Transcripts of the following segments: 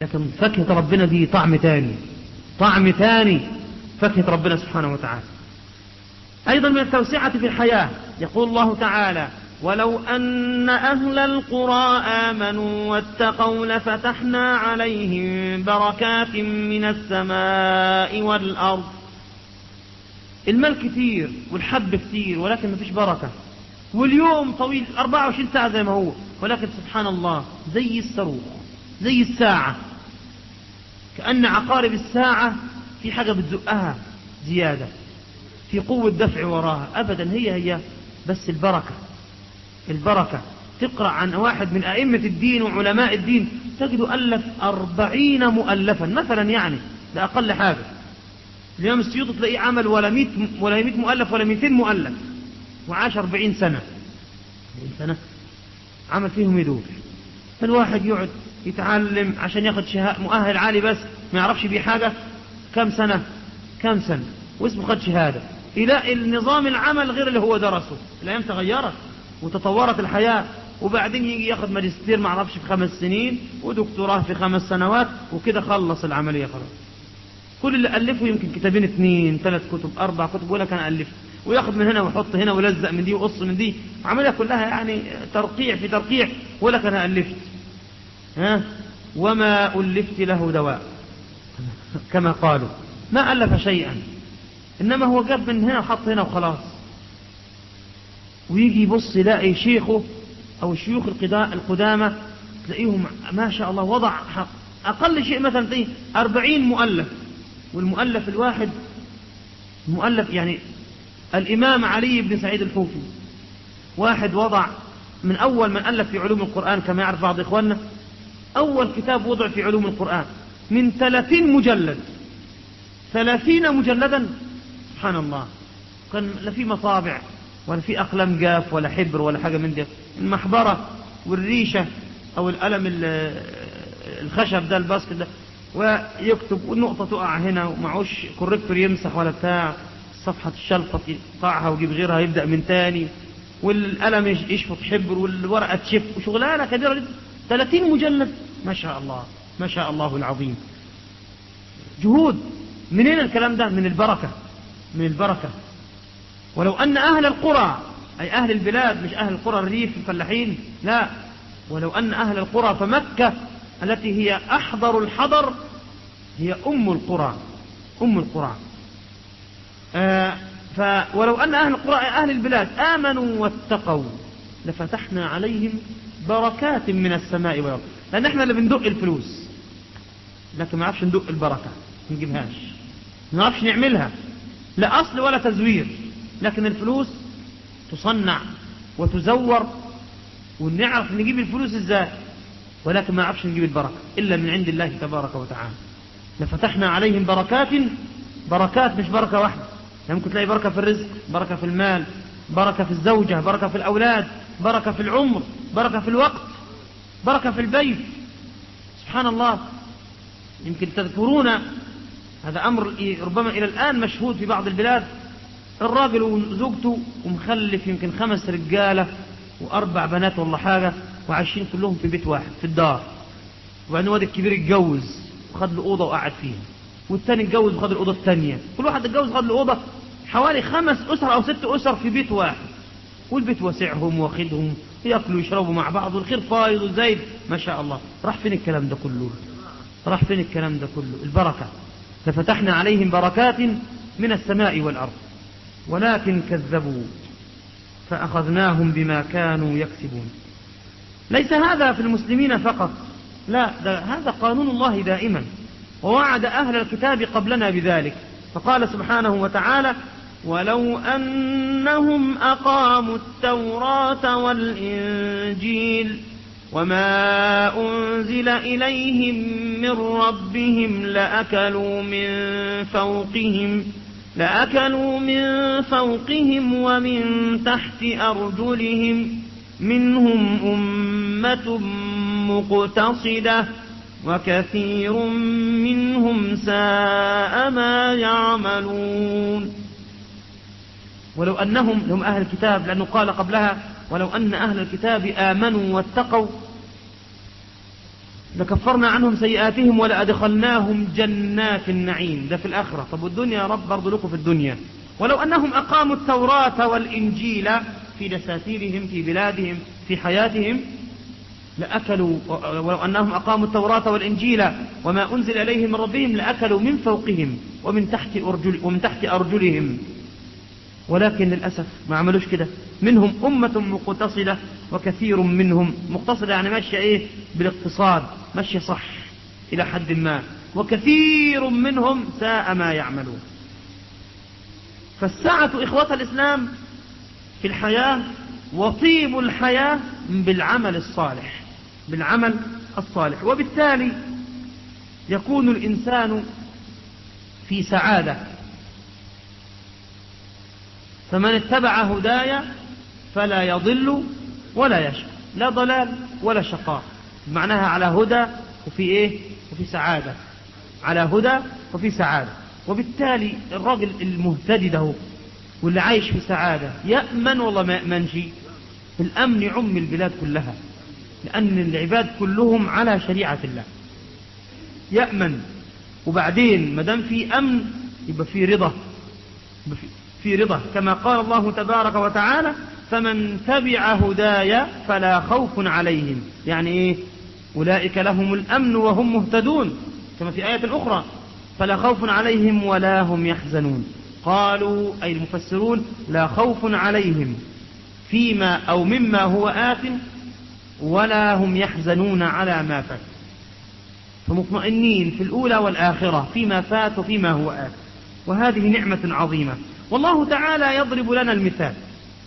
لكن فاكهة ربنا دي طعم تاني طعم تاني فاكهة ربنا سبحانه وتعالى أيضا من التوسعة في الحياة يقول الله تعالى ولو أن أهل القرى آمنوا واتقوا لفتحنا عليهم بركات من السماء والأرض المال كتير والحب كتير ولكن ما فيش بركة واليوم طويل 24 ساعة زي ما هو ولكن سبحان الله زي الصاروخ زي الساعة كأن عقارب الساعة في حاجة بتزقها زيادة في قوة دفع وراها أبدا هي هي بس البركة البركة تقرأ عن واحد من أئمة الدين وعلماء الدين تجد ألف أربعين مؤلفا مثلا يعني ده أقل حاجة اليوم السيوط تلاقيه عمل ولا مئة ولا مئة مؤلف ولا مئتين مؤلف وعاش أربعين سنة سنة عمل فيهم يدور فالواحد يقعد يتعلم عشان ياخد شهاء مؤهل عالي بس ما يعرفش بيه حاجة كم سنة كم سنة واسمه خد شهادة إلى النظام العمل غير اللي هو درسه الأيام تغيرت وتطورت الحياة وبعدين يجي ياخد ماجستير ما عرفش في خمس سنين ودكتوراه في خمس سنوات وكده خلص العملية خلاص كل اللي ألفه يمكن كتابين اثنين ثلاث كتب أربع كتب ولا كان ألف وياخد من هنا ويحط هنا ويلزق من دي وقص من دي عملية كلها يعني ترقيع في ترقيع ولا كان ألفت ها وما ألفت له دواء كما قالوا ما ألف شيئا إنما هو جاب من هنا وحط هنا وخلاص ويجي يبص يلاقي شيخه أو الشيوخ القدامى تلاقيهم ما شاء الله وضع حق أقل شيء مثلا تلاقيه أربعين مؤلف والمؤلف الواحد مؤلف يعني الإمام علي بن سعيد الحوفي واحد وضع من أول من ألف في علوم القرآن كما يعرف بعض إخواننا أول كتاب وضع في علوم القرآن من ثلاثين مجلد ثلاثين مجلدا سبحان الله كان لا في مطابع ولا في أقلام جاف ولا حبر ولا حاجة من دي المحبرة والريشة أو القلم الخشب ده الباسكت ده ويكتب والنقطة تقع هنا ومعوش كوريكتور يمسح ولا بتاع صفحة الشلفط يقطعها ويجيب غيرها يبدأ من تاني والقلم يشفط حبر والورقة تشف وشغلانة كبيرة جدا 30 مجلد ما شاء الله ما شاء الله العظيم جهود منين الكلام ده من البركة من البركة ولو أن أهل القرى أي أهل البلاد مش أهل القرى الريف الفلاحين لا ولو أن أهل القرى فمكة التي هي أحضر الحضر هي أم القرى أم القرى آه ولو أن أهل القرى أهل البلاد آمنوا واتقوا لفتحنا عليهم بركات من السماء والأرض لأن احنا اللي بندق الفلوس لكن ما نعرفش ندق البركة ما نجيبهاش ما نعرفش نعملها لا أصل ولا تزوير لكن الفلوس تصنع وتزور ونعرف نجيب الفلوس ازاي ولكن ما نعرفش نجيب البركة إلا من عند الله تبارك وتعالى لفتحنا عليهم بركات بركات مش بركة واحدة يعني ممكن تلاقي بركة في الرزق بركة في المال بركة في الزوجة بركة في الأولاد بركة في العمر بركة في الوقت بركة في البيت سبحان الله يمكن تذكرون هذا أمر ربما إلى الآن مشهود في بعض البلاد الراجل وزوجته ومخلف يمكن خمس رجالة وأربع بنات والله حاجة وعايشين كلهم في بيت واحد في الدار وبعدين الواد الكبير اتجوز وخد له أوضة وقعد فيها والتاني اتجوز وخد الأوضة التانية كل واحد اتجوز وخد له أوضة حوالي خمس أسر أو ست أسر في بيت واحد والبيت واسعهم واخدهم ياكلوا ويشربوا مع بعض والخير فايض وزايد ما شاء الله راح فين الكلام ده كله راح فين الكلام ده كله البركة ففتحنا عليهم بركات من السماء والأرض ولكن كذبوا فأخذناهم بما كانوا يكسبون ليس هذا في المسلمين فقط لا ده هذا قانون الله دائما ووعد أهل الكتاب قبلنا بذلك فقال سبحانه وتعالى ولو أنهم أقاموا التوراة والإنجيل وما أنزل إليهم من ربهم لأكلوا من فوقهم لأكلوا من فوقهم ومن تحت أرجلهم منهم أمة مقتصدة وكثير منهم ساء ما يعملون ولو أنهم هم أهل الكتاب لأنه قال قبلها ولو أن أهل الكتاب آمنوا واتقوا لكفرنا عنهم سيئاتهم ولأدخلناهم جنات النعيم ده في الآخرة طب والدنيا يا رب برضو لكم في الدنيا ولو أنهم أقاموا التوراة والإنجيل في دساتيرهم في بلادهم في حياتهم لأكلوا ولو أنهم أقاموا التوراة والإنجيل وما أنزل إليهم من ربهم لأكلوا من فوقهم ومن تحت, أرجل ومن تحت أرجلهم ولكن للأسف ما عملوش كده منهم أمة مقتصدة وكثير منهم مقتصدة يعني ماشية إيه بالاقتصاد ماشية صح إلى حد ما وكثير منهم ساء ما يعملون فالسعة إخوة الإسلام في الحياة وطيب الحياة بالعمل الصالح بالعمل الصالح وبالتالي يكون الإنسان في سعادة فمن اتبع هدايا فلا يضل ولا يشقى لا ضلال ولا شقاء معناها على هدى وفي ايه وفي سعادة على هدى وفي سعادة وبالتالي الراجل المهتدي ده واللي عايش في سعادة يأمن والله ما يأمنش الأمن يعم البلاد كلها لأن العباد كلهم على شريعة الله يأمن وبعدين ما دام في أمن يبقى في رضا في رضا كما قال الله تبارك وتعالى فمن تبع هدايا فلا خوف عليهم يعني إيه أولئك لهم الأمن وهم مهتدون كما في آية أخرى فلا خوف عليهم ولا هم يحزنون قالوا أي المفسرون لا خوف عليهم فيما أو مما هو آت ولا هم يحزنون على ما فات فمطمئنين في الأولى والآخرة فيما فات وفيما هو آت وهذه نعمة عظيمة والله تعالى يضرب لنا المثال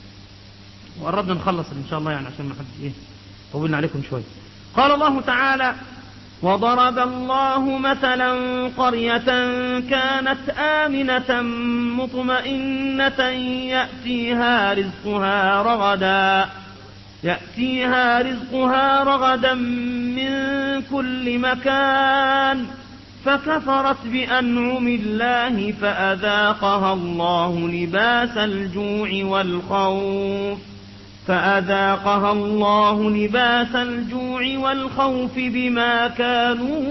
وقربنا نخلص إن شاء الله يعني عشان ما حد إيه طولنا عليكم شوي قال الله تعالى وضرب الله مثلا قرية كانت آمنة مطمئنة يأتيها رزقها رغدا يأتيها رزقها رغدا من كل مكان فكفرت بأنعم الله فأذاقها الله لباس الجوع والخوف فأذاقها الله لباس الجوع والخوف بما كانوا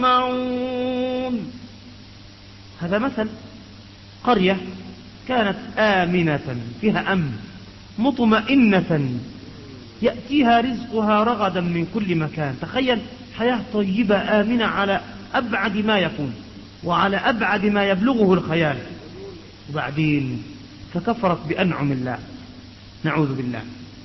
يصنعون هذا مثل قرية كانت آمنة فيها أمن مطمئنة يأتيها رزقها رغدا من كل مكان تخيل حياة طيبة آمنة على أبعد ما يكون وعلى أبعد ما يبلغه الخيال وبعدين فكفرت بأنعم الله نعوذ بالله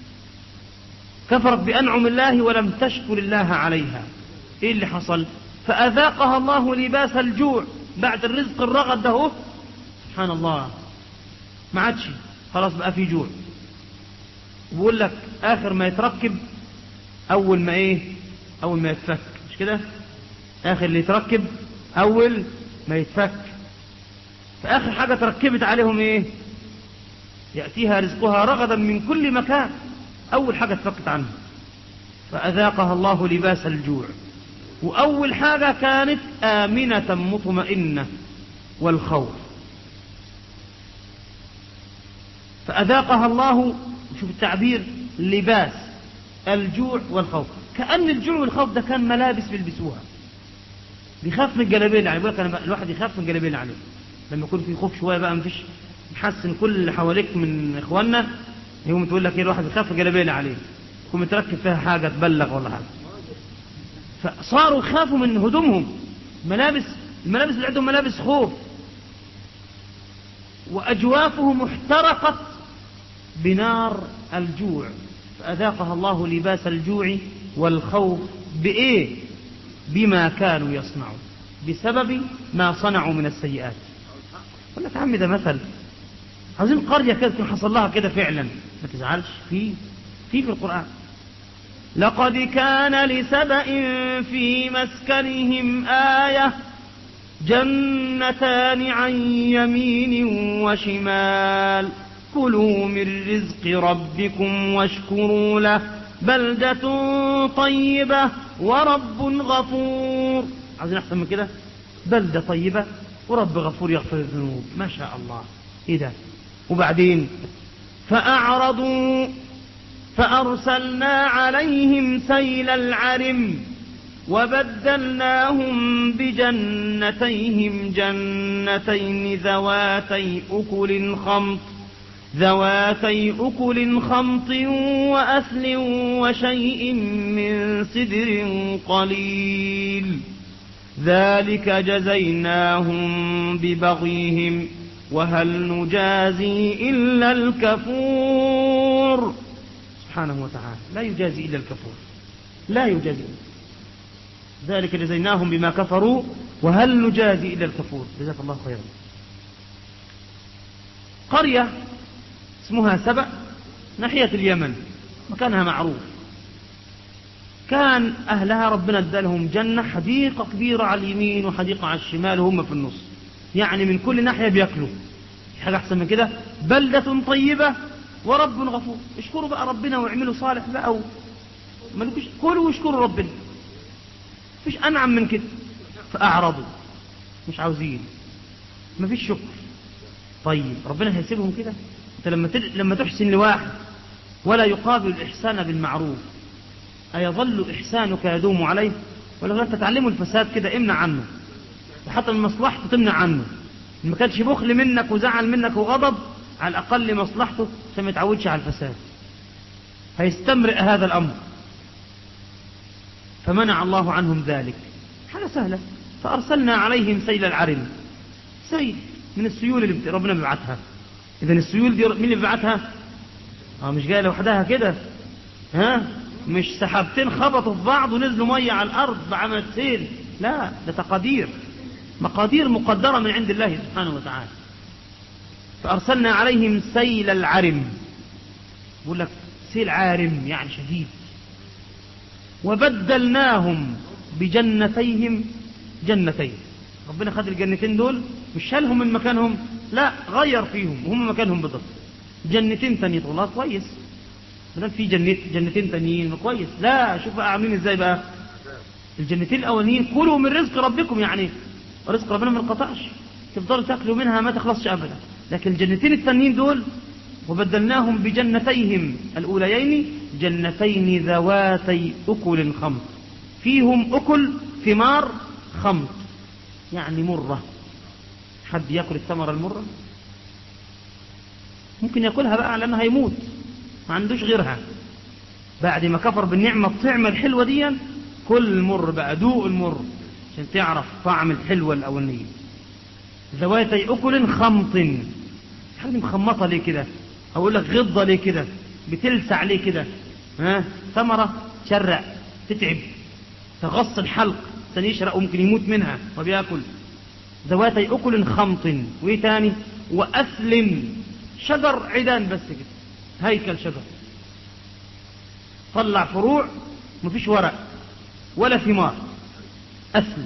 كفرت بأنعم الله ولم تشكر الله عليها إيه اللي حصل فأذاقها الله لباس الجوع بعد الرزق الرغد ده سبحان الله ما عادش خلاص بقى في جوع بقول لك آخر ما يتركب أول ما إيه أول ما يتفك مش كده آخر اللي يتركب أول ما يتفك فآخر حاجة تركبت عليهم إيه يأتيها رزقها رغدا من كل مكان أول حاجة اتفكت عنها فأذاقها الله لباس الجوع وأول حاجة كانت آمنة مطمئنة والخوف فأذاقها الله شوف التعبير لباس الجوع والخوف كأن الجوع والخوف ده كان ملابس بيلبسوها بيخاف من الجلابيه اللي عليه بيقول لك الواحد يخاف من الجلابيه اللي عليه لما يكون في خوف شويه بقى مفيش يحسن كل اللي حواليك من اخواننا يوم تقول لك ايه الواحد يخاف من الجلابيه اللي عليه يكون متركب فيها حاجه تبلغ ولا حاجه فصاروا يخافوا من هدومهم ملابس الملابس اللي عندهم ملابس خوف وأجوافهم احترقت بنار الجوع فأذاقها الله لباس الجوع والخوف بإيه بما كانوا يصنعون بسبب ما صنعوا من السيئات قال لك عمي ده مثل عاوزين قرية كده تكون حصل لها كده فعلا ما تزعلش في في في القرآن لقد كان لسبأ في مسكنهم آية جنتان عن يمين وشمال كلوا من رزق ربكم واشكروا له بلدة طيبة ورب غفور عايزين أحسن من كده بلدة طيبة ورب غفور يغفر الذنوب ما شاء الله إيه ده وبعدين فأعرضوا فأرسلنا عليهم سيل العرم وبدلناهم بجنتيهم جنتين ذواتي أكل خمط ذواتي أكل خمط وأثل وشيء من سدر قليل ذلك جزيناهم ببغيهم وهل نجازي إلا الكفور سبحانه وتعالى لا يجازي إلا الكفور لا يجازي ذلك جزيناهم بما كفروا وهل نجازي إلا الكفور جزاك الله خيرا قرية اسمها سبأ ناحية اليمن مكانها معروف كان أهلها ربنا ادالهم جنة حديقة كبيرة على اليمين وحديقة على الشمال وهم في النص يعني من كل ناحية بيأكلوا حاجة أحسن من كده بلدة طيبة ورب غفور اشكروا بقى ربنا واعملوا صالح بقى و... ملكوش كلوا واشكروا ربنا مفيش أنعم من كده فأعرضوا مش عاوزين مفيش شكر طيب ربنا هيسيبهم كده انت لما تد... لما تحسن لواحد ولا يقابل الإحسان بالمعروف أيظل إحسانك يدوم عليه ولا أنت تعلمه الفساد كده امنع عنه وحتى من مصلحته تمنع عنه ما كانش بخل منك وزعل منك وغضب على الأقل مصلحته عشان ما يتعودش على الفساد هيستمرئ هذا الأمر فمنع الله عنهم ذلك حاجة سهلة فأرسلنا عليهم سيل العرم سيل من السيول اللي ربنا بيبعتها إذا السيول دي مين اللي بيبعتها اه مش جايه لوحدها كده ها مش سحابتين خبطوا في بعض ونزلوا ميه على الارض بعمل سيل لا ده تقادير مقادير مقدرة من عند الله سبحانه وتعالى فأرسلنا عليهم سيل العرم بقول لك سيل عارم يعني شديد وبدلناهم بجنتيهم جنتين ربنا خد الجنتين دول مش شالهم من مكانهم لا غير فيهم وهم مكانهم بالضبط جنتين تانيين والله كويس ما في جنت جنتين تانيين كويس لا شوف بقى عاملين ازاي بقى الجنتين الاولانيين كلوا من رزق ربكم يعني رزق ربنا ما انقطعش تفضلوا تاكلوا منها ما تخلصش ابدا لكن الجنتين التانيين دول وبدلناهم بجنتيهم الاوليين جنتين ذواتي اكل خمط فيهم اكل ثمار خمط يعني مره حد ياكل الثمره المره ممكن ياكلها بقى لانه هيموت ما عندوش غيرها بعد ما كفر بالنعمه الطعمه الحلوه دي كل المر بقى دوق المر عشان تعرف طعم الحلوة الأولانية ذواتي أكل خمط حاجة مخمطة ليه كده أقول لك غضة ليه كده بتلسع ليه كده ها ثمرة تشرع تتعب تغص الحلق ثاني يشرق وممكن يموت منها وبياكل ذواتي أكل خمط وإيه تاني وأثل شجر عيدان بس كده هيكل شجر طلع فروع مفيش ورق ولا ثمار أثل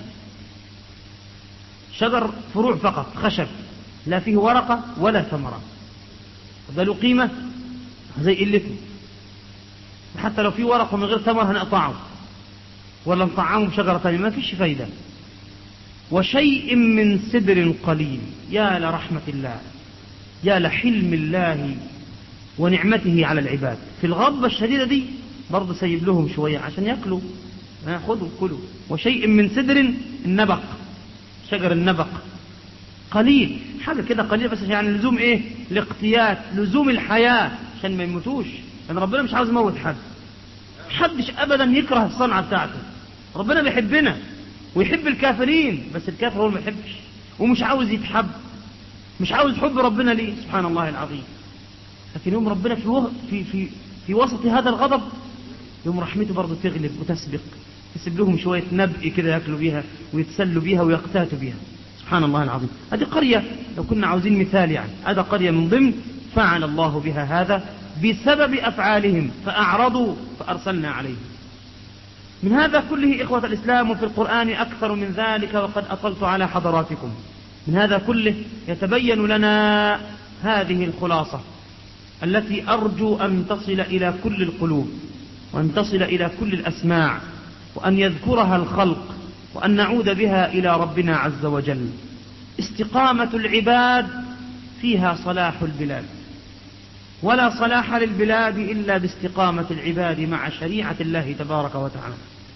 شجر فروع فقط خشب لا فيه ورقة ولا ثمرة ده له قيمة زي قلته حتى لو في ورقة من غير ثمر هنقطعه ولا نطعمه بشجرة ثانية ما فيش فايدة وشيء من سدر قليل يا لرحمة الله يا لحلم الله ونعمته على العباد في الغضبة الشديدة دي برضه سيب لهم شوية عشان يأكلوا خذوا كلوا وشيء من سدر النبق شجر النبق قليل حاجة كده قليل بس يعني لزوم ايه الاقتيات لزوم الحياة عشان ما يموتوش لان يعني ربنا مش عاوز يموت حد حدش ابدا يكره الصنعة بتاعته ربنا بيحبنا ويحب الكافرين بس الكافر هو ما يحبش ومش عاوز يتحب مش عاوز حب ربنا ليه سبحان الله العظيم لكن يوم ربنا في في في في وسط هذا الغضب يوم رحمته برضه تغلب وتسبق تسيب لهم شوية نبء كده يأكلوا بيها ويتسلوا بيها ويقتاتوا بيها سبحان الله العظيم هذه قرية لو كنا عاوزين مثال يعني هذا قرية من ضمن فعل الله بها هذا بسبب أفعالهم فأعرضوا فأرسلنا عليهم من هذا كله إخوة الإسلام وفي القرآن أكثر من ذلك وقد أطلت على حضراتكم من هذا كله يتبين لنا هذه الخلاصة التي أرجو أن تصل إلى كل القلوب وأن تصل إلى كل الأسماع وأن يذكرها الخلق وأن نعود بها إلى ربنا عز وجل استقامة العباد فيها صلاح البلاد ولا صلاح للبلاد إلا باستقامة العباد مع شريعة الله تبارك وتعالى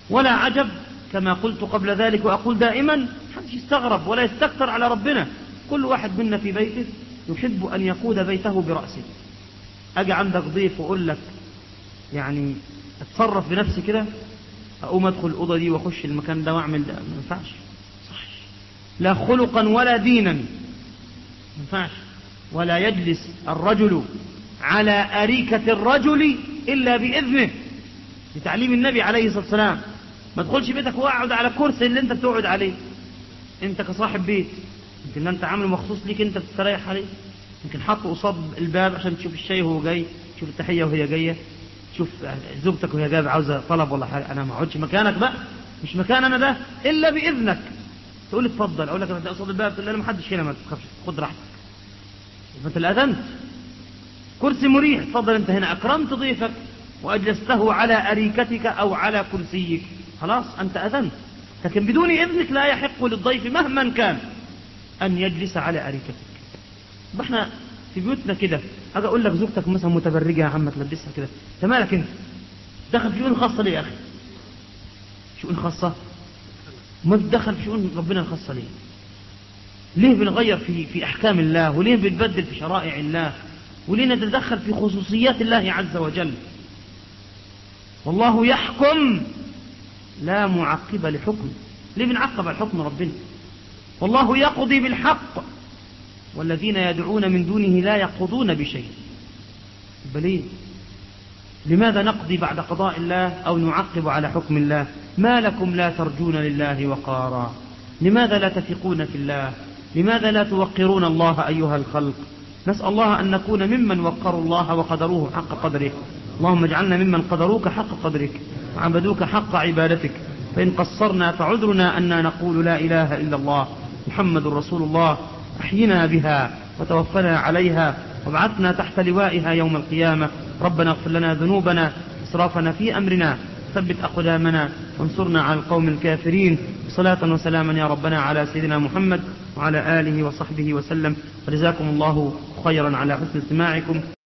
ولا عجب كما قلت قبل ذلك وأقول دائما حدش يستغرب ولا يستكثر على ربنا كل واحد منا في بيته يحب أن يقود بيته برأسه أجي عندك ضيف وأقول لك يعني اتصرف بنفسي كده أقوم أدخل الأوضة دي وأخش المكان ده وأعمل ده ما ينفعش صح لا خلقا ولا دينا ما ينفعش ولا يجلس الرجل على أريكة الرجل إلا بإذنه بتعليم النبي عليه الصلاة والسلام ما تدخلش بيتك واقعد على كرسي اللي انت بتقعد عليه انت كصاحب بيت يمكن انت عامله مخصوص ليك انت بتستريح عليه يمكن حاطه قصاد الباب عشان تشوف الشاي وهو جاي تشوف التحية وهي جاية تشوف زوجتك وهي جايه عاوزة طلب ولا حاجة انا ما اقعدش مكانك بقى مش مكان انا ده الا باذنك تقول لي اتفضل اقول لك انا قصاد الباب تقول لي ما حدش هنا ما تخافش خد راحتك يبقى انت الاذنت كرسي مريح اتفضل انت هنا اكرمت ضيفك واجلسته على اريكتك او على كرسيك خلاص انت اذنت لكن بدون اذنك لا يحق للضيف مهما كان ان يجلس على اريكتك يبقى احنا في بيوتنا كده اجي اقول لك زوجتك مثلا متبرجه يا عم تلبسها كده انت مالك انت دخل في شؤون خاصه ليه يا اخي شؤون خاصه ما تدخل في شؤون ربنا الخاصه ليه ليه بنغير في في احكام الله وليه بنبدل في شرائع الله وليه نتدخل في خصوصيات الله عز وجل والله يحكم لا معقب لحكم ليه بنعقب على حكم ربنا والله يقضي بالحق والذين يدعون من دونه لا يقضون بشيء بل إيه؟ لماذا نقضي بعد قضاء الله أو نعقب على حكم الله ما لكم لا ترجون لله وقارا لماذا لا تثقون في الله لماذا لا توقرون الله أيها الخلق نسأل الله أن نكون ممن وقروا الله وقدروه حق قدره اللهم اجعلنا ممن قدروك حق قدرك وعبدوك حق عبادتك فإن قصرنا فعذرنا أن نقول لا إله إلا الله محمد رسول الله أحينا بها وتوفنا عليها وابعثنا تحت لوائها يوم القيامة ربنا اغفر لنا ذنوبنا إسرافنا في أمرنا ثبت أقدامنا وانصرنا على القوم الكافرين صلاة وسلاما يا ربنا على سيدنا محمد وعلى آله وصحبه وسلم وجزاكم الله خيرا على حسن استماعكم